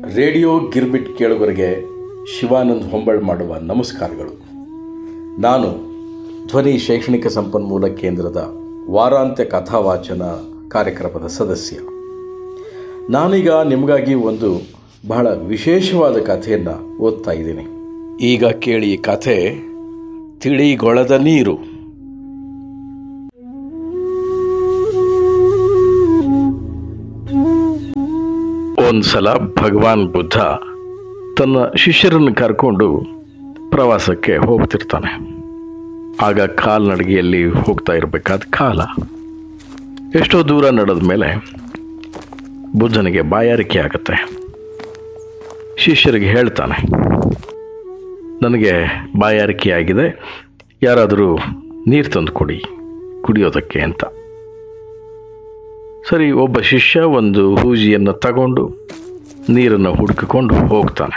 radio ಗಿರ್ಬಿಟ್ ಕೇಳುಗರಿಗೆ ಶಿವಾನಂದ್ ಹೊಂಬಾಳ್ ಮಾಡುವ ನಮಸ್ಕಾರಗಳು ನಾನು ಧ್ವನಿ ಶೈಕ್ಷಣಿಕ ಸಂಪನ್ಮೂಲ ಕೇಂದ್ರದ ವಾರಾಂತ್ಯ ಕಥಾವಾಚನ ಕಾರ್ಯಕ್ರಮದ ಸದಸ್ಯ ನಾನೀಗ ನಿಮಗಾಗಿ ಒಂದು ಬಹಳ ವಿಶೇಷವಾದ ಕಥೆಯನ್ನು ಓದ್ತಾ ಇದ್ದೀನಿ ಈಗ ಕೇಳಿ ಈ ಕಥೆ ತಿಳಿಗೊಳದ ನೀರು ಒಂದ್ಸಲ ಭಗವಾನ್ ಬುದ್ಧ ತನ್ನ ಶಿಷ್ಯರನ್ನು ಕರ್ಕೊಂಡು ಪ್ರವಾಸಕ್ಕೆ ಹೋಗ್ತಿರ್ತಾನೆ ಆಗ ಕಾಲ್ನಡಿಗೆಯಲ್ಲಿ ಹೋಗ್ತಾ ಇರಬೇಕಾದ ಕಾಲ ಎಷ್ಟೋ ದೂರ ನಡೆದ ಮೇಲೆ ಬುದ್ಧನಿಗೆ ಬಾಯಾರಿಕೆ ಆಗುತ್ತೆ ಶಿಷ್ಯರಿಗೆ ಹೇಳ್ತಾನೆ ನನಗೆ ಬಾಯಾರಿಕೆ ಆಗಿದೆ ಯಾರಾದರೂ ನೀರು ತಂದು ಕೊಡಿ ಕುಡಿಯೋದಕ್ಕೆ ಅಂತ ಸರಿ ಒಬ್ಬ ಶಿಷ್ಯ ಒಂದು ಹೂಜಿಯನ್ನು ತಗೊಂಡು ನೀರನ್ನು ಹುಡುಕಿಕೊಂಡು ಹೋಗ್ತಾನೆ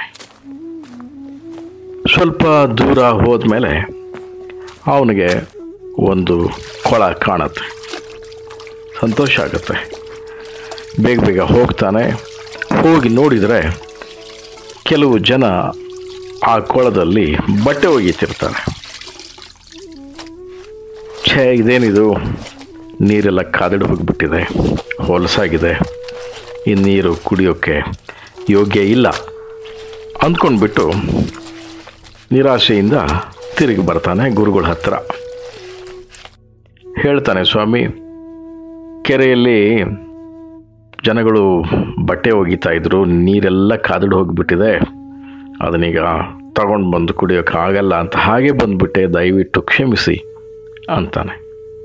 ಸ್ವಲ್ಪ ದೂರ ಹೋದ್ಮೇಲೆ ಅವನಿಗೆ ಒಂದು ಕೊಳ ಕಾಣುತ್ತೆ ಸಂತೋಷ ಆಗುತ್ತೆ ಬೇಗ ಬೇಗ ಹೋಗ್ತಾನೆ ಹೋಗಿ ನೋಡಿದರೆ ಕೆಲವು ಜನ ಆ ಕೊಳದಲ್ಲಿ ಬಟ್ಟೆ ಒಗೀತಿರ್ತಾರೆ ಛೇ ಇದೇನಿದು ನೀರೆಲ್ಲ ಕಾದಿಡು ಹೋಗಿಬಿಟ್ಟಿದೆ ಹೊಲಸಾಗಿದೆ ಈ ನೀರು ಕುಡಿಯೋಕ್ಕೆ ಯೋಗ್ಯ ಇಲ್ಲ ಅಂದ್ಕೊಂಡ್ಬಿಟ್ಟು ನಿರಾಶೆಯಿಂದ ತಿರುಗಿ ಬರ್ತಾನೆ ಗುರುಗಳ ಹತ್ರ ಹೇಳ್ತಾನೆ ಸ್ವಾಮಿ ಕೆರೆಯಲ್ಲಿ ಜನಗಳು ಬಟ್ಟೆ ಒಗಿತಾ ಇದ್ರು ನೀರೆಲ್ಲ ಕಾದಿಡು ಹೋಗಿಬಿಟ್ಟಿದೆ ಅದನ್ನೀಗ ತಗೊಂಡು ಬಂದು ಕುಡಿಯೋಕೆ ಆಗಲ್ಲ ಅಂತ ಹಾಗೆ ಬಂದ್ಬಿಟ್ಟೆ ದಯವಿಟ್ಟು ಕ್ಷಮಿಸಿ ಅಂತಾನೆ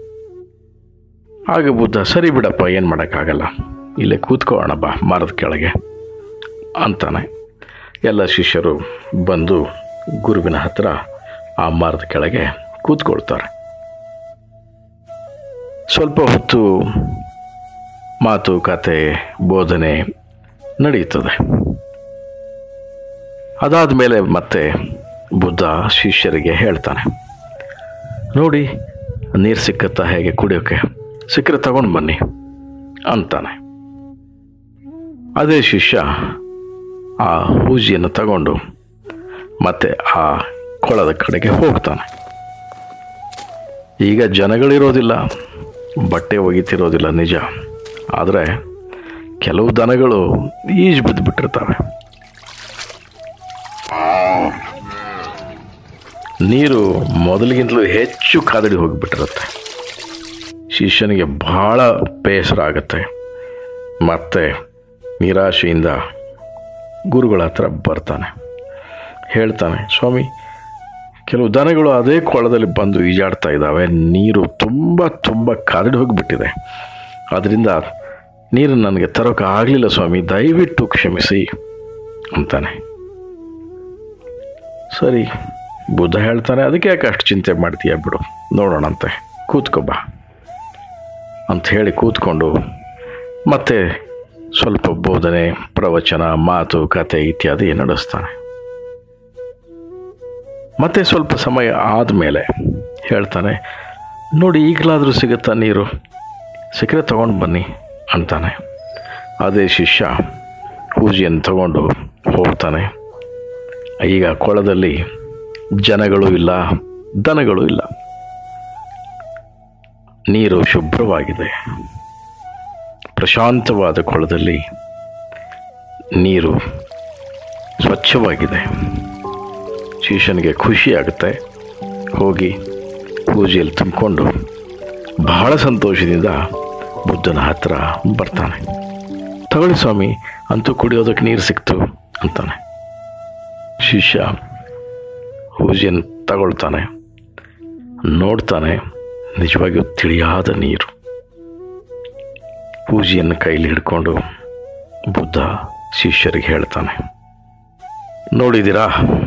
ಆಗ ಬುದ್ಧ ಸರಿ ಬಿಡಪ್ಪ ಏನು ಮಾಡೋಕ್ಕಾಗಲ್ಲ ಇಲ್ಲೇ ಕೂತ್ಕೊಳ್ಳೋಣ ಬಾ ಮರದ ಕೆಳಗೆ ಅಂತಾನೆ ಎಲ್ಲ ಶಿಷ್ಯರು ಬಂದು ಗುರುವಿನ ಹತ್ರ ಆ ಮರದ ಕೆಳಗೆ ಕೂತ್ಕೊಳ್ತಾರೆ ಸ್ವಲ್ಪ ಹೊತ್ತು ಮಾತು ಕತೆ ಬೋಧನೆ ನಡೆಯುತ್ತದೆ ಅದಾದ ಮೇಲೆ ಮತ್ತೆ ಬುದ್ಧ ಶಿಷ್ಯರಿಗೆ ಹೇಳ್ತಾನೆ ನೋಡಿ ನೀರು ಸಿಕ್ಕತ್ತಾ ಹೇಗೆ ಕುಡಿಯೋಕೆ ಸಿಕ್ಕರೆ ತಗೊಂಡು ಬನ್ನಿ ಅಂತಾನೆ ಅದೇ ಶಿಷ್ಯ ಆ ಹೂಜಿಯನ್ನು ತಗೊಂಡು ಮತ್ತೆ ಆ ಕೊಳದ ಕಡೆಗೆ ಹೋಗ್ತಾನೆ ಈಗ ಜನಗಳಿರೋದಿಲ್ಲ ಬಟ್ಟೆ ಒಗಿತಿರೋದಿಲ್ಲ ನಿಜ ಆದರೆ ಕೆಲವು ದನಗಳು ಈಜು ಬಿದ್ದು ಬಿಟ್ಟಿರ್ತವೆ ನೀರು ಮೊದಲಿಗಿಂತಲೂ ಹೆಚ್ಚು ಕಾದಡಿ ಹೋಗಿಬಿಟ್ಟಿರುತ್ತೆ ಶಿಷ್ಯನಿಗೆ ಬಹಳ ಬೇಸರ ಆಗುತ್ತೆ ಮತ್ತೆ ನಿರಾಶೆಯಿಂದ ಗುರುಗಳ ಹತ್ರ ಬರ್ತಾನೆ ಹೇಳ್ತಾನೆ ಸ್ವಾಮಿ ಕೆಲವು ದನಗಳು ಅದೇ ಕೊಳದಲ್ಲಿ ಬಂದು ಈಜಾಡ್ತಾ ಇದ್ದಾವೆ ನೀರು ತುಂಬ ತುಂಬ ಕಾದಡಿ ಹೋಗಿಬಿಟ್ಟಿದೆ ಅದರಿಂದ ನೀರು ನನಗೆ ತರೋಕೆ ಆಗಲಿಲ್ಲ ಸ್ವಾಮಿ ದಯವಿಟ್ಟು ಕ್ಷಮಿಸಿ ಅಂತಾನೆ ಸರಿ ಬುದ್ಧ ಹೇಳ್ತಾನೆ ಅದಕ್ಕೆ ಯಾಕೆ ಅಷ್ಟು ಚಿಂತೆ ಮಾಡ್ತೀಯ ಬಿಡು ನೋಡೋಣಂತೆ ಕೂತ್ಕೋ ಬಾ ಅಂತ ಹೇಳಿ ಕೂತ್ಕೊಂಡು ಮತ್ತೆ ಸ್ವಲ್ಪ ಬೋಧನೆ ಪ್ರವಚನ ಮಾತು ಕತೆ ಇತ್ಯಾದಿ ನಡೆಸ್ತಾನೆ ಮತ್ತೆ ಸ್ವಲ್ಪ ಸಮಯ ಆದಮೇಲೆ ಹೇಳ್ತಾನೆ ನೋಡಿ ಈಗಲಾದರೂ ಸಿಗುತ್ತಾ ನೀರು ಸಿಕ್ಕರೆ ತಗೊಂಡು ಬನ್ನಿ ಅಂತಾನೆ ಅದೇ ಶಿಷ್ಯ ಪೂಜೆಯನ್ನು ತಗೊಂಡು ಹೋಗ್ತಾನೆ ಈಗ ಕೊಳದಲ್ಲಿ ಜನಗಳು ಇಲ್ಲ ದನಗಳು ಇಲ್ಲ ನೀರು ಶುಭ್ರವಾಗಿದೆ ಪ್ರಶಾಂತವಾದ ಕೊಳದಲ್ಲಿ ನೀರು ಸ್ವಚ್ಛವಾಗಿದೆ ಶಿಷ್ಯನಿಗೆ ಖುಷಿಯಾಗುತ್ತೆ ಹೋಗಿ ಪೂಜೆಯಲ್ಲಿ ತುಂಬಿಕೊಂಡು ಬಹಳ ಸಂತೋಷದಿಂದ ಬುದ್ಧನ ಹತ್ರ ಬರ್ತಾನೆ ತಗೊಳ್ಳಿ ಸ್ವಾಮಿ ಅಂತೂ ಕುಡಿಯೋದಕ್ಕೆ ನೀರು ಸಿಕ್ತು ಅಂತಾನೆ ಶಿಷ್ಯ ಪೂಜೆಯನ್ನು ತಗೊಳ್ತಾನೆ ನೋಡ್ತಾನೆ ನಿಜವಾಗಿಯೂ ತಿಳಿಯಾದ ನೀರು ಪೂಜೆಯನ್ನು ಕೈಲಿ ಹಿಡ್ಕೊಂಡು ಬುದ್ಧ ಶಿಷ್ಯರಿಗೆ ಹೇಳ್ತಾನೆ ನೋಡಿದ್ದೀರಾ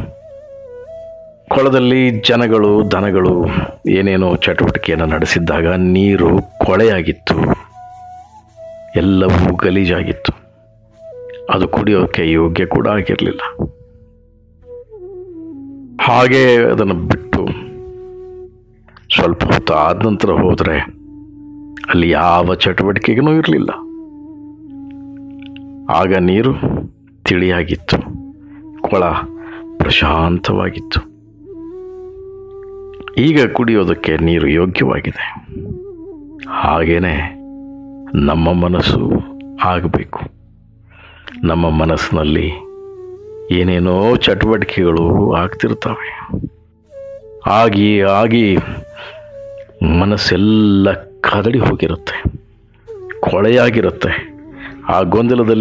ಕೊಳದಲ್ಲಿ ಜನಗಳು ದನಗಳು ಏನೇನೋ ಚಟುವಟಿಕೆಯನ್ನು ನಡೆಸಿದ್ದಾಗ ನೀರು ಕೊಳೆಯಾಗಿತ್ತು ಎಲ್ಲವೂ ಗಲೀಜಾಗಿತ್ತು ಅದು ಕುಡಿಯೋಕ್ಕೆ ಯೋಗ್ಯ ಕೂಡ ಆಗಿರಲಿಲ್ಲ ಹಾಗೆ ಅದನ್ನು ಬಿಟ್ಟು ಸ್ವಲ್ಪ ಹೊತ್ತು ಆದ ನಂತರ ಹೋದರೆ ಅಲ್ಲಿ ಯಾವ ಚಟುವಟಿಕೆಗೂ ಇರಲಿಲ್ಲ ಆಗ ನೀರು ತಿಳಿಯಾಗಿತ್ತು ಕೊಳ ಪ್ರಶಾಂತವಾಗಿತ್ತು ಈಗ ಕುಡಿಯೋದಕ್ಕೆ ನೀರು ಯೋಗ್ಯವಾಗಿದೆ ಹಾಗೇನೆ ನಮ್ಮ ಮನಸ್ಸು ಆಗಬೇಕು ನಮ್ಮ ಮನಸ್ಸಿನಲ್ಲಿ ಏನೇನೋ ಚಟುವಟಿಕೆಗಳು ಆಗ್ತಿರ್ತವೆ ಆಗಿ ಆಗಿ ಮನಸ್ಸೆಲ್ಲ ಕದಡಿ ಹೋಗಿರುತ್ತೆ ಕೊಳೆಯಾಗಿರುತ್ತೆ ಆ ಗೊಂದಲದಲ್ಲಿ